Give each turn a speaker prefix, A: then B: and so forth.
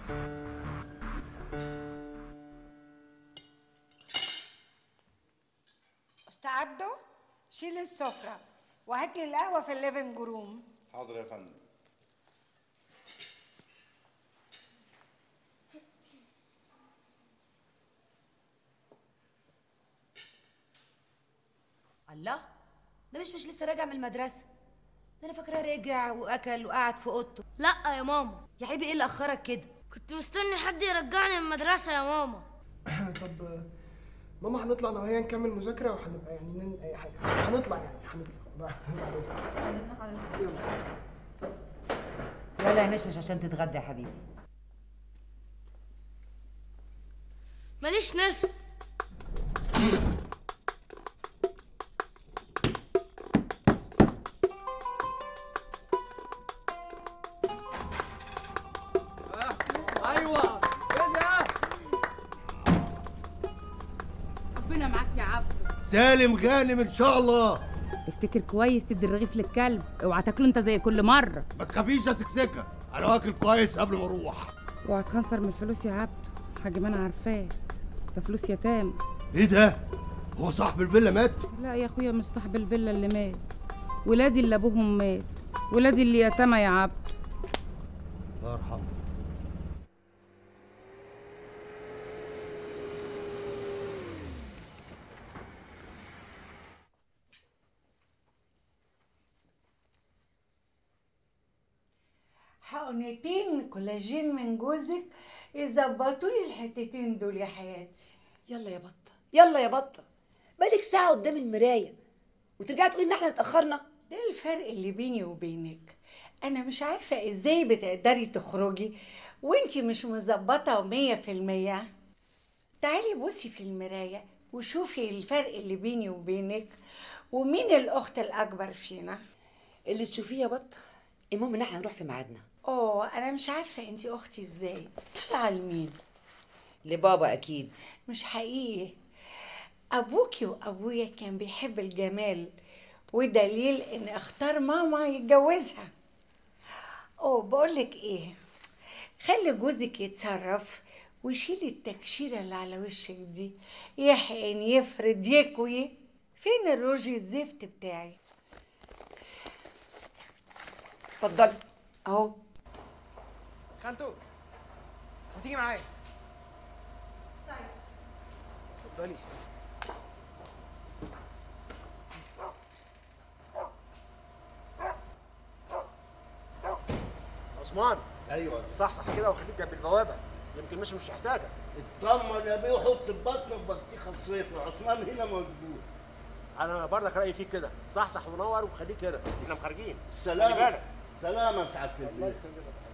A: أستاذ عبده شيل السفرة وهات لي القهوة في الليفنج روم
B: حاضر يا فندم
C: الله ده مش مش لسه راجع من المدرسة ده أنا فاكراه رجع وأكل وقعد في أوضته
D: لا يا ماما
C: يا حبيبي إيه اللي أخرك كده؟
D: كنت مستني حد يرجعني من المدرسة يا ماما
E: طب ماما هنطلع انا وهي نكمل مذاكره وهنبقى يعني نن... اي حاجه هنطلع يعني هنطلع بعد بعد اذنك يلا
C: يلا يا مشمش عشان تتغدى يا حبيبي
D: ماليش نفس
F: ايوه كده
G: ربنا معاك يا عبد
H: سالم غانم ان شاء الله
G: افتكر كويس تدي الرغيف للكلب اوعى تاكله انت زي كل مره
H: ما تخافيش يا سكسكه انا واكل كويس قبل ما اروح
G: اوعى تخنصر من الفلوس يا عبد حاجه ما انا عارفاه ده فلوس يتام
H: ايه ده هو صاحب الفيلا مات
G: لا يا اخويا مش صاحب الفيلا اللي مات ولادي اللي ابوهم مات ولادي اللي يتامى يا عبد
H: الله يرحمه
A: حقنتين كولاجين من جوزك يظبطوا لي الحتتين دول يا حياتي
C: يلا يا بطة يلا يا بطة بقالك ساعة قدام المراية وترجعي تقولي إن إحنا اتأخرنا
A: ده الفرق اللي بيني وبينك انا مش عارفه ازاي بتقدري تخرجي وانتي مش مظبطه مية في المية تعالي بصي في المرايه وشوفي الفرق اللي بيني وبينك ومين الاخت الاكبر فينا
C: اللي تشوفيه يا بطة المهم إن إحنا نروح في ميعادنا
A: اوه انا مش عارفه انتي اختي ازاي طالعه لمين
C: لبابا أكيد
A: مش حقيقي ابوكي وابويا كان بيحب الجمال ودليل ان اختار ماما يتجوزها اوه بقولك ايه خلي جوزك يتصرف وشيلي التكشيرة اللي على وشك دي يحقن يفرد يكوي فين الروج الزفت بتاعي
C: اتفضلي أهو
E: خالته ما تيجي معايا اتفضلي
I: عثمان
H: ايوه
I: صحصح كده وخليك جنب البوابه يمكن مش مش محتاجك
H: اطمن يا بيه حط في بطنك بطيخه الصيف عثمان هنا موجود
I: انا برضك رايي فيك كده صحصح ونور وخليك هنا احنا مخرجين خلي
H: سلام
I: بالك
H: سلامة سعادة
I: الله
H: البيه
I: يسلمك